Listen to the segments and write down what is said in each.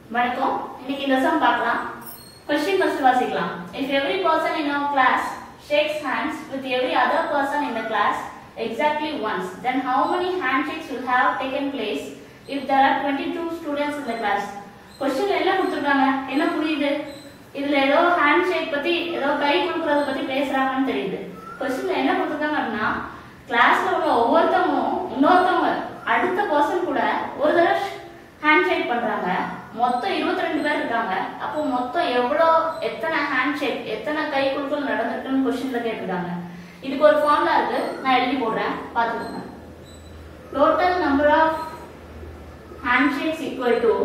வணக்கம் இன்னைக்கு இந்த சம் பார்க்கலாம் கொஸ்டின் ஃபர்ஸ்ட் வாசிக்கலாம் if every person in our class shakes hands with every other person in the class exactly once then how many handshakes will have taken place if there are 22 students in the class கொஸ்டின்ல என்ன கொடுத்துருக்காங்க என்ன புரியுது இதுல ஏதோ hand shake பத்தி ஏதோ கை கொடுக்கறத பத்தி பேசுறாங்கன்னு தெரியுது கொஸ்டின்ல என்ன கொடுத்துருக்காங்க அப்படின்னா கிளாஸ்ல உள்ள ஒவ்வொருத்தவங்களும் இன்னொருத்தவங்க அடுத்த பர்சன் கூட ஒரு தடவை ஹேண்ட் ஷேக் பண்றாங்க மொத்தம் இருபத்தி ரெண்டு பேர் இருக்காங்க அப்போ மொத்தம் எவ்வளோ எத்தனை ஹேண்ட் ஷேக் எத்தனை கை குலுக்கல் நடந்திருக்குன்னு கொஸ்டின்ல கேட்டிருக்காங்க இதுக்கு ஒரு ஃபார்முலா இருக்கு நான் எழுதி போடுறேன் பார்த்துக்கோங்க total number of handshakes equal to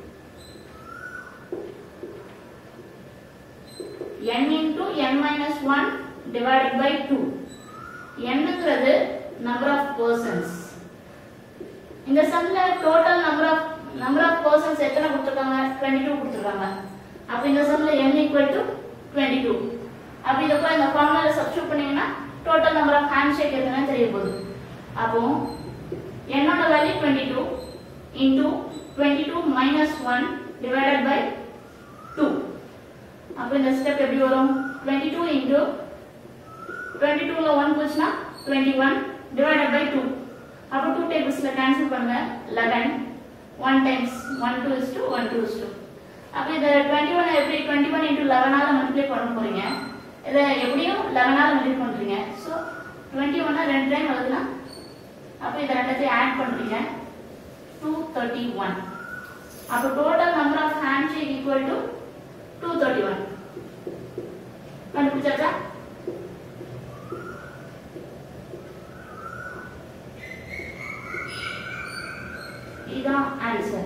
n into n minus 1 divided by 2 n-ங்கிறது number of persons இந்த சம்ல total number of number of persons எத்தனை கொடுத்துருக்காங்க 22 கொடுத்துருக்காங்க அப்ப இந்த சம்ல n ஈக்குவல் டு 22 அப்படி இதுக்கு இந்த ஃபார்முலால சப்ஸ்டிட் பண்ணீங்கன்னா total number of handshake எத்தனை தெரிய போகுது அப்போ n ஓட value 22 into 22 minus 1 divided by 2 அப்போ இந்த ஸ்டெப் எப்படி வரும் 22 இன்டு 22 ல 1 போச்சுன்னா 21 டிவைடட் பை 2 அப்போ 2 டேபிள்ஸ்ல கேன்சல் பண்ணுங்க 11 1 times 1 2 is to 1 2 is to அப்போ இத 21 எப்படி 21 into 11 ஆல மல்டிப்ளை பண்ண போறீங்க இத எப்படியும் 11 ஆல மல்டிப்ளை பண்றீங்க சோ 21 ஆ ரெண்டு டைம் வருதுன்னா அப்போ இத ரெண்டத்தையும் ஆட் பண்றீங்க 231 அப்போ total number of handshake equal to 231 கண்டுபிடிச்சாச்சா இதுதான் ஆன்சர்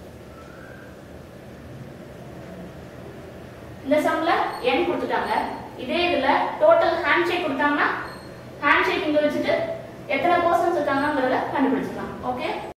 இந்த சம்ல n கொடுத்துட்டாங்க இதே இதுல டோட்டல் ஹேண்ட் ஷேக் கொடுத்தாங்கன்னா ஹேண்ட் ஷேக் இங்க வச்சுட்டு எத்தனை பர்சன்ஸ் இருக்காங்கங்கறத கண்டுபிடிச்சிடலாம் ஓகே